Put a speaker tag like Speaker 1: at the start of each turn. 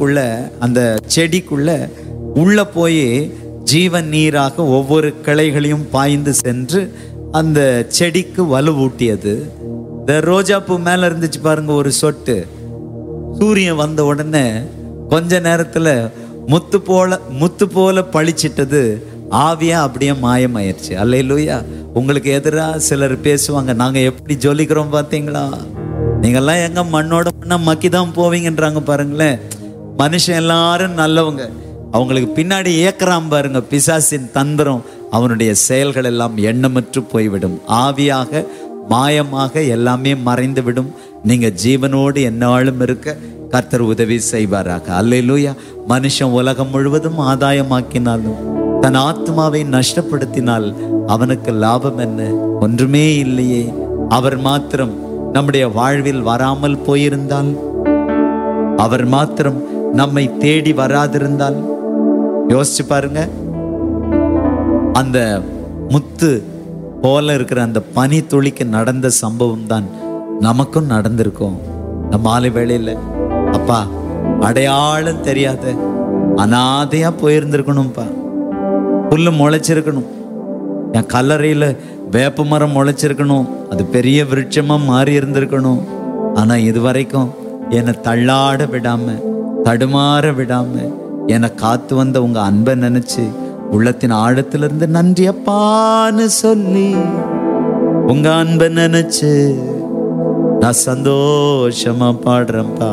Speaker 1: மரத்துக்குள்ள அந்த செடிக்குள்ள உள்ள போய் ஜீவன் நீராக ஒவ்வொரு கிளைகளையும் பாய்ந்து சென்று அந்த செடிக்கு வலுவூட்டியது இந்த ரோஜாப்பூ மேல இருந்துச்சு பாருங்க ஒரு சொட்டு சூரியன் வந்த உடனே கொஞ்ச நேரத்துல முத்து போல முத்து போல பளிச்சிட்டது ஆவியா அப்படியே மாயமாயிருச்சு அல்லையிலூயா உங்களுக்கு எதிரா சிலர் பேசுவாங்க நாங்க எப்படி ஜொலிக்கிறோம் பாத்தீங்களா நீங்கெல்லாம் எங்க மண்ணோட மண்ணா மக்கி தான் போவீங்கன்றாங்க பாருங்களேன் மனுஷன் எல்லாரும் நல்லவங்க அவங்களுக்கு பின்னாடி ஏக்கறாம் பாருங்க பிசாசின் தந்திரம் அவனுடைய செயல்கள் எல்லாம் எண்ணமற்று போய்விடும் ஆவியாக மாயமாக எல்லாமே மறைந்து விடும் நீங்க ஜீவனோடு எந்நாளும் இருக்க கர்த்தர் உதவி செய்வாராக அல்லேலூயா மனுஷன் உலகம் முழுவதும் ஆதாயமாக்கினாலும் தன் ஆத்மாவை நஷ்டப்படுத்தினால் அவனுக்கு லாபம் என்ன ஒன்றுமே இல்லையே அவர் மாத்திரம் நம்முடைய வாழ்வில் வராமல் போயிருந்தால் அவர் மாத்திரம் நம்மை தேடி வராதிருந்தால் யோசிச்சு பாருங்க அந்த முத்து போல இருக்கிற அந்த பனி துளிக்கு நடந்த சம்பவம் தான் நமக்கும் நடந்திருக்கும் இந்த மாலை வேளையில அப்பா அடையாளம் தெரியாத அனாதையா போயிருந்திருக்கணும்ப்பா புல்லு முளைச்சிருக்கணும் என் கல்லறையில வேப்ப மரம் முளைச்சிருக்கணும் அது பெரிய விருட்சமா மாறி இருந்திருக்கணும் ஆனா இது வரைக்கும் என்னை தள்ளாட விடாம தடுமாற விடாம என்னை காத்து வந்த உங்க அன்பை நினைச்சு உள்ளத்தின் ஆழத்திலிருந்து நன்றி அப்பான்னு சொல்லி உங்க அன்பை நினைச்சு நான் சந்தோஷமா பாடுறேன்ப்பா